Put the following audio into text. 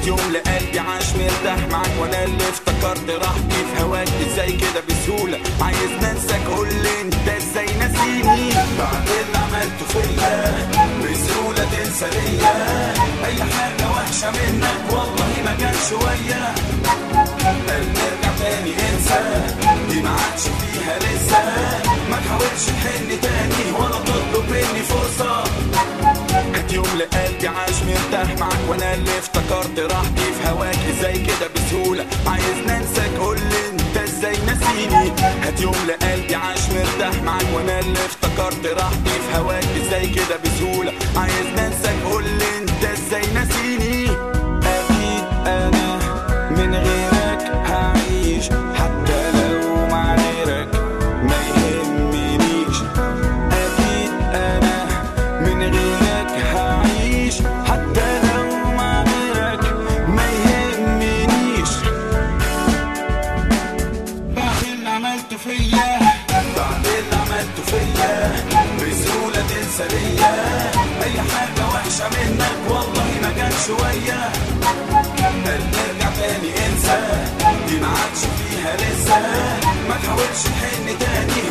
هات يوم لقلبي عاش مرتاح معاك وانا اللي افتكرت راحتي في هواك ازاي كده بسهولة عايز ننساك قول لي انت ازاي ناسيني بعد اللي عملته فيا بسهولة تنسى ليا اي حاجة وحشة منك والله ما كان شوية قال نرجع تاني انسى دي ما عادش فيها لسه ما تحاولش تحن تاني ولا تطلب مني فرصة هات يوم لقلبي عاش مرتاح معاك وانا اللي افتكرت راحتي في هواك ازاي كده بسهولة عايز ننساك قول لي انت ازاي ناسيني هات يوم لقلبي عاش مرتاح معاك وانا اللي افتكرت راحتي في هواك ازاي كده بسهولة عايز ننساك قول لي انت ازاي ناسيني اكيد انا من غيرك هعيش حتى لو مع غيرك ما يهمنيش اكيد انا من غيرك هعيش حتى لو مع غيرك ما يهمنيش بعد اللي عملته فيا بعد اللي عملته فيا بسهولة تنسى ليا أي حاجة وحشة منك والله ما كان شوية بل نرجع تاني انسى دي ما عادش فيها لسه ما تحاولش تحن تاني